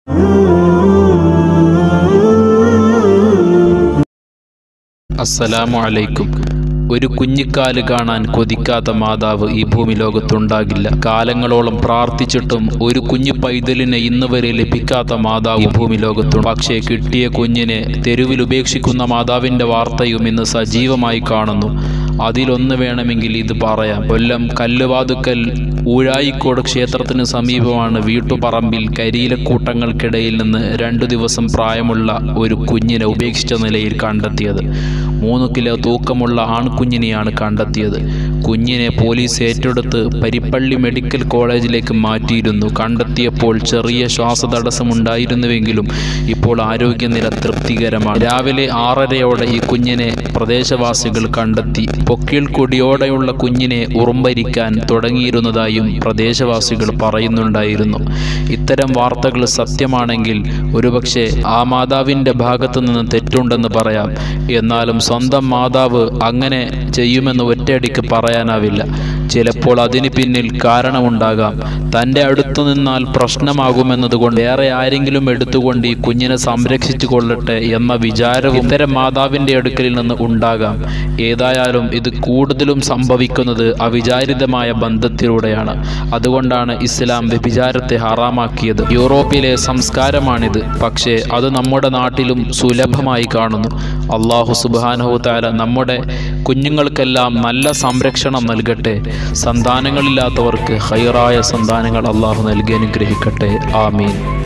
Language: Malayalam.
അസ്സലാമു അലൈക്കും ഒരു കുഞ്ഞിക്കാല് കാണാൻ കൊതിക്കാത്ത മാതാവ് ഈ ഭൂമി ലോകത്തുണ്ടാകില്ല കാലങ്ങളോളം പ്രാർത്ഥിച്ചിട്ടും ഒരു കുഞ്ഞു പൈതലിനെ ഇന്ന് വരെ ലഭിക്കാത്ത മാതാവ് ഈ ഭൂമി ലോകത്തുണ്ട് പക്ഷേ കിട്ടിയ കുഞ്ഞിനെ തെരുവിൽ ഉപേക്ഷിക്കുന്ന മാതാവിൻ്റെ വാർത്തയും ഇന്ന് സജീവമായി കാണുന്നു അതിലൊന്ന് വേണമെങ്കിൽ ഇത് പറയാം കൊല്ലം കല്ലുവാതുക്കൽ ഊഴായിക്കോട് ക്ഷേത്രത്തിന് സമീപമാണ് വീട്ടുപറമ്പിൽ കരിയിലക്കൂട്ടങ്ങൾക്കിടയിൽ നിന്ന് രണ്ടു ദിവസം പ്രായമുള്ള ഒരു കുഞ്ഞിനെ ഉപേക്ഷിച്ച നിലയിൽ കണ്ടെത്തിയത് മൂന്ന് കിലോ തൂക്കമുള്ള ആൺകുഞ്ഞിനെയാണ് കണ്ടെത്തിയത് കുഞ്ഞിനെ പോലീസ് ഏറ്റെടുത്ത് പരിപ്പള്ളി മെഡിക്കൽ കോളേജിലേക്ക് മാറ്റിയിരുന്നു കണ്ടെത്തിയപ്പോൾ ചെറിയ ശ്വാസതടസ്സമുണ്ടായിരുന്നുവെങ്കിലും ഇപ്പോൾ ആരോഗ്യനില തൃപ്തികരമാണ് രാവിലെ ആറരയോടെ ഈ കുഞ്ഞിനെ പ്രദേശവാസികൾ കണ്ടെത്തി പൊക്കിൾ കൊടിയോടെയുള്ള കുഞ്ഞിനെ ഉറുമ്പരിക്കാൻ തുടങ്ങിയിരുന്നതായും പ്രദേശവാസികൾ പറയുന്നുണ്ടായിരുന്നു ഇത്തരം വാർത്തകൾ സത്യമാണെങ്കിൽ ഒരുപക്ഷെ ആ മാതാവിൻ്റെ ഭാഗത്തു നിന്ന് തെറ്റുണ്ടെന്ന് പറയാം എന്നാലും സ്വന്തം മാതാവ് അങ്ങനെ ചെയ്യുമെന്ന് ഒറ്റയടിക്ക് പറയാനാവില്ല ചിലപ്പോൾ അതിന് പിന്നിൽ കാരണമുണ്ടാകാം തൻ്റെ അടുത്തു നിന്നാൽ പ്രശ്നമാകുമെന്നതുകൊണ്ട് വേറെ ആരെങ്കിലും എടുത്തുകൊണ്ട് ഈ കുഞ്ഞിനെ സംരക്ഷിച്ചു കൊള്ളട്ടെ എന്ന വിചാരവും ഇത്തരം മാതാവിൻ്റെ അടുക്കലിൽ നിന്ന് ഉണ്ടാകാം ഏതായാലും ഇത് കൂടുതലും സംഭവിക്കുന്നത് അവിചാരിതമായ ബന്ധത്തിലൂടെയാണ് അതുകൊണ്ടാണ് ഇസ്ലാം വ്യഭിചാരത്തെ ഹറാമാക്കിയത് യൂറോപ്പിലെ സംസ്കാരമാണിത് പക്ഷേ അത് നമ്മുടെ നാട്ടിലും സുലഭമായി കാണുന്നു അള്ളാഹു സുബാനഹുത്താല നമ്മുടെ കുഞ്ഞുങ്ങൾക്കെല്ലാം നല്ല സംരക്ഷണം നൽകട്ടെ സന്താനങ്ങളില്ലാത്തവർക്ക് ഹൈറായ സന്താനങ്ങൾ അള്ളാഹു നൽകി അനുഗ്രഹിക്കട്ടെ ആമീൻ